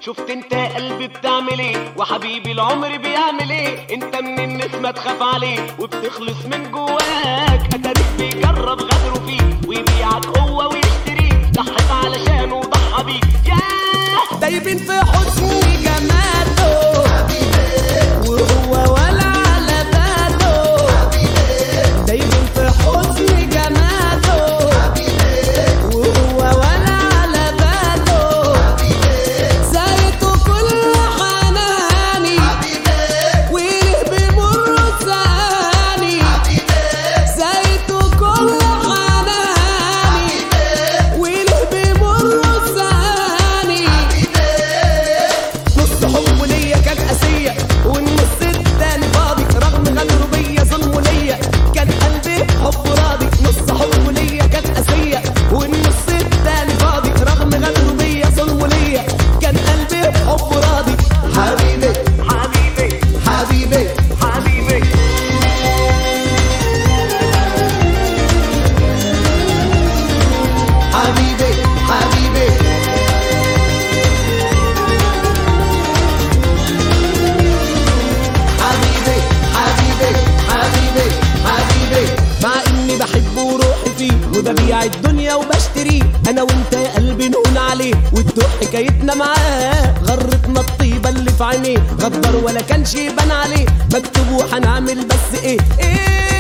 شفت انت يا قلبي بتعمل ايه وحبيبي العمر بيعمل ايه انت من الناس ما تخاف عليه وبتخلص من جواك اتاريك بيجرب غدره فيك ويبيعك هو ويشتريك ضحك علشانه وضحى بيك ياه دايبين في حسن جماله وهو ولا على باله دايبين في حسن جماله وهو ولا على باله زايته كل حناني وله بمر ثاني زايته كل حناني وله بمر ثاني نص حبه ليا كان قاسية والنص التاني فاضي رغم غدره بيا ظلمه ليا كان قلبي حب راضي نص حبه ليا كان قاسية والنص التاني فاضي رغم غدره بيا ظلمه ليا كان قلبي حب راضي حبيبي حبيبي حبيبي حبيبي حبيبي حبيبي حبيبي حبيبي حبيبي حبيبي مع اني بحبه وروحي فيه وببيع الدنيا وبشتريه انا وانت يا قلبي نقول عليه والدق حكايتنا معاه غرتنا الطيبه اللي في عينيه غدر ولا كانش يبان عليه مكتوب وهنعمل بس ايه ايه